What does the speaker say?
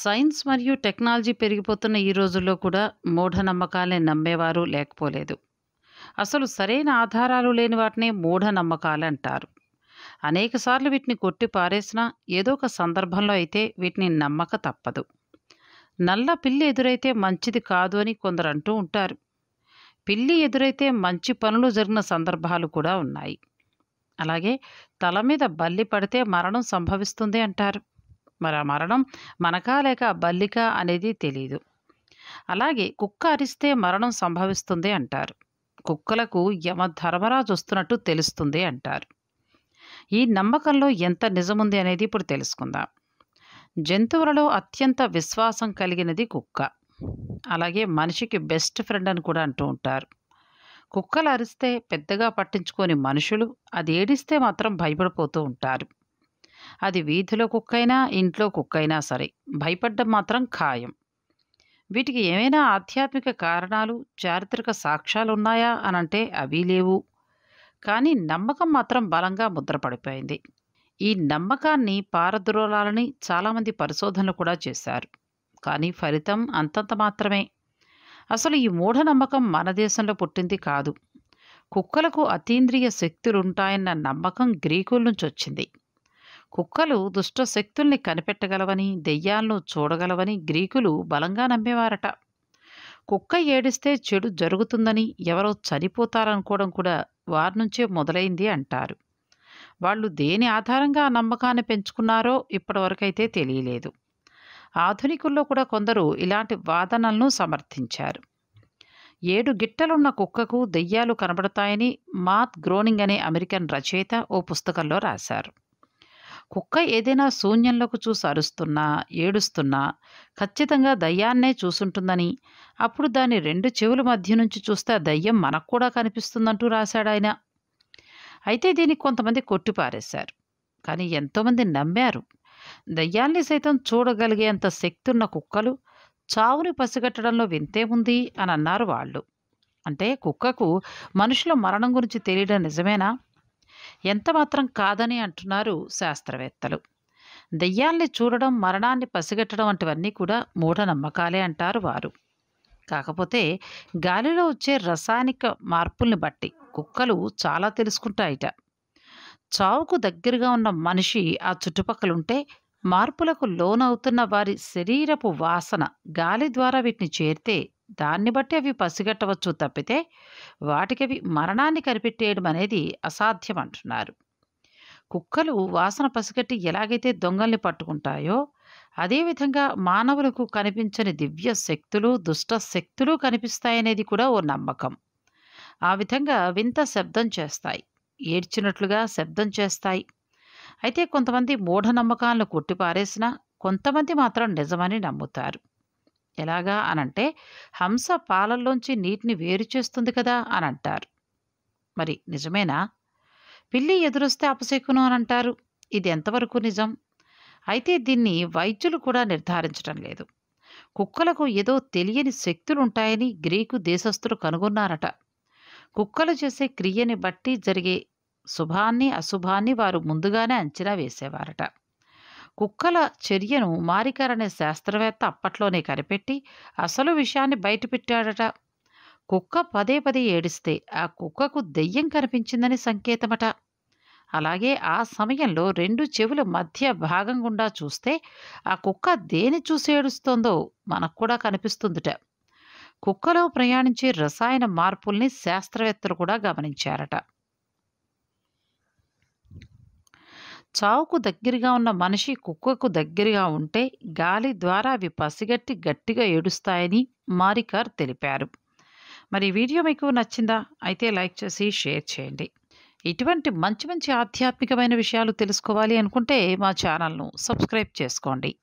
Science మరియు technology పెరిగిపోతున్న ఈ రోజుల్లో కూడా మూఢనమ్మకాల్ని నమ్మేవారు లేకపోలేదు. అసలు సరైన ఆధారాలు లేని వాటినే మూఢనమ్మకాలంటారు. అనేకసార్లు వీటిని కొట్టి పారేసినా ఏదో ఒక సందర్భంలో అయితే వీటిని నమ్మక తప్పదు. నల్ల పిల్లి ఎదురైతే మంచిది కాదు అని కొందరు అంటూ ఉంటారు. పిల్లి ఎదురైతే మంచి పనులు జరిగిన సందర్భాలు కూడా ఉన్నాయి. అలాగే తల మీద బల్లి పడితే మరణం సంభవిస్తుంది అంటారు. మరి ఆ మరణం మనకా లేక బల్లికా అనేది తెలీదు. అలాగే కుక్క అరిస్తే మరణం సంభవిస్తుంది అంటారు. కుక్కలకు యమధర్మరాజు వస్తున్నట్టు తెలుస్తుంది అంటారు. ఈ నమ్మకంలో ఎంత నిజముంది అనేది ఇప్పుడు తెలుసుకుందాం. జంతువులలో అత్యంత విశ్వాసం కలిగినది కుక్క. అలాగే మనిషికి బెస్ట్ ఫ్రెండ్ అని కూడా అంటూ ఉంటారు. కుక్కలు అరిస్తే పెద్దగా పట్టించుకోని మనుషులు అది ఏడిస్తే మాత్రం భయపడిపోతూ ఉంటారు. అది వీధిలో కుక్కైనా, ఇంట్లో కుక్కైనా సరే భయపడ్డం మాత్రం ఖాయం. వీటికి ఏమైనా ఆధ్యాత్మిక కారణాలు, చారిత్రక సాక్ష్యాలున్నాయా అనంటే అవీ లేవు. కానీ నమ్మకం మాత్రం బలంగా ముద్రపడిపోయింది. ఈ నమ్మకాన్ని పారద్రోలాలని చాలామంది పరిశోధనలు కూడా చేశారు. కానీ ఫలితం అంతంత మాత్రమే. అసలు ఈ మూఢనమ్మకం మన దేశంలో పుట్టింది కాదు. కుక్కలకు అతీంద్రియ శక్తులుంటాయన్న నమ్మకం గ్రీకుల నుంచొచ్చింది. కుక్కలు దుష్ట శక్తుల్ని కనిపెట్టగలవని, దెయ్యాలను చూడగలవని గ్రీకులు బలంగా నమ్మేవారట. కుక్క ఏడిస్తే చెడు జరుగుతుందని, ఎవరో చనిపోతారనుకోవడం కూడా వారి నుంచే మొదలైంది అంటారు. వాళ్ళు దేని ఆధారంగా ఆ నమ్మకాన్ని పెంచుకున్నారో ఇప్పటివరకైతే తెలియలేదు. ఆధునికుల్లో కూడా కొందరు ఇలాంటి వాదనలను సమర్థించారు. ఏడు గిట్టలున్న కుక్కకు దెయ్యాలు కనబడతాయని మాత్ గ్రోనింగ్ అనే అమెరికన్ రచయిత ఓ పుస్తకంలో రాశారు. కుక్క ఏదైనా శూన్యంలోకి చూసి అరుస్తున్నా, ఏడుస్తున్నా ఖచ్చితంగా దయ్యాన్నే చూసుంటుందని, అప్పుడు దాని రెండు చెవుల మధ్య నుంచి చూస్తే ఆ దయ్యం మనకు కూడా కనిపిస్తుందంటూ రాశాడాయన. అయితే దీన్ని కొంతమంది కొట్టిపారేశారు. కానీ ఎంతోమంది నమ్మారు. దయ్యాల్ని సైతం చూడగలిగేంత శక్తున్న కుక్కలు చావుని పసిగట్టడంలో వింతేముంది అని అన్నారు వాళ్ళు. అంటే కుక్కకు మనుషుల మరణం గురించి తెలియడం నిజమేనా? ఎంతమాత్రం కాదని అంటున్నారు శాస్త్రవేత్తలు. దెయ్యాల్ని చూడడం, మరణాన్ని పసిగట్టడం వంటివన్నీ కూడా మూఢనమ్మకాలే అంటారు వారు. కాకపోతే గాలిలో వచ్చే రసాయనిక మార్పుల్ని బట్టి కుక్కలు చాలా తెలుసుకుంటాయిట. చావుకు దగ్గరగా ఉన్న మనిషి ఆ చుట్టుపక్కలుంటే మార్పులకు లోనవుతున్న వారి శరీరపు వాసన గాలి ద్వారా వీటిని చేరితే దాన్ని బట్టి అవి పసిగట్టవచ్చు తప్పితే వాటికవి మరణాన్ని కనిపెట్టేయడం అనేది అసాధ్యమంటున్నారు. కుక్కలు వాసన పసిగట్టి ఎలాగైతే దొంగల్ని పట్టుకుంటాయో అదేవిధంగా మానవులకు కనిపించని దివ్య శక్తులు, దుష్ట శక్తులు కనిపిస్తాయనేది కూడా ఓ నమ్మకం. ఆ విధంగా వింత శబ్దం చేస్తాయి. ఏడ్చినట్లుగా శబ్దం చేస్తాయి. అయితే కొంతమంది మూఢనమ్మకాలను కొట్టిపారేసినా కొంతమంది మాత్రం నిజమని నమ్ముతారు. ఎలాగా అనంటే హంస పాలల్లోంచి నీటిని వేరు చేస్తుంది కదా అనంటారు. మరి నిజమేనా? పిల్లి ఎదురొస్తే అపశకునం అనంటారు. ఇది ఎంతవరకు నిజం? అయితే దీన్ని వైద్యులు కూడా నిర్ధారించటం లేదు. కుక్కలకు ఏదో తెలియని శక్తులుంటాయని గ్రీకు దేశస్థులు కనుగొన్నారట. కుక్కలు చేసే క్రియని బట్టి జరిగే శుభాన్ని, అశుభాన్ని వారు ముందుగానే అంచనా వేసేవారట. కుక్కల చర్యను మారికర్ అనే శాస్త్రవేత్త అప్పట్లోనే కనిపెట్టి అసలు విషయాన్ని బయటపెట్టాడట. కుక్క పదే పదే ఏడిస్తే ఆ కుక్కకు దెయ్యం కనిపించిందని సంకేతమట. అలాగే ఆ సమయంలో రెండు చెవుల మధ్య భాగం గుండా చూస్తే ఆ కుక్క దేని చూసి ఏడుస్తోందో మనకు కూడా కనిపిస్తుందిట. కుక్కలో ప్రయాణించే రసాయన మార్పుల్ని శాస్త్రవేత్తలు కూడా గమనించారట. చావుకు దగ్గరగా ఉన్న మనిషి కుక్కకు దగ్గరగా ఉంటే గాలి ద్వారా అవి పసిగట్టి గట్టిగా ఏడుస్తాయని మారికర్ తెలిపారు. మరి ఈ వీడియో మీకు నచ్చిందా? అయితే లైక్ చేసి షేర్ చేయండి. ఇటువంటి మంచి మంచి ఆధ్యాత్మికమైన విషయాలు తెలుసుకోవాలి అనుకుంటే మా ఛానల్‌ను సబ్స్క్రైబ్ చేసుకోండి.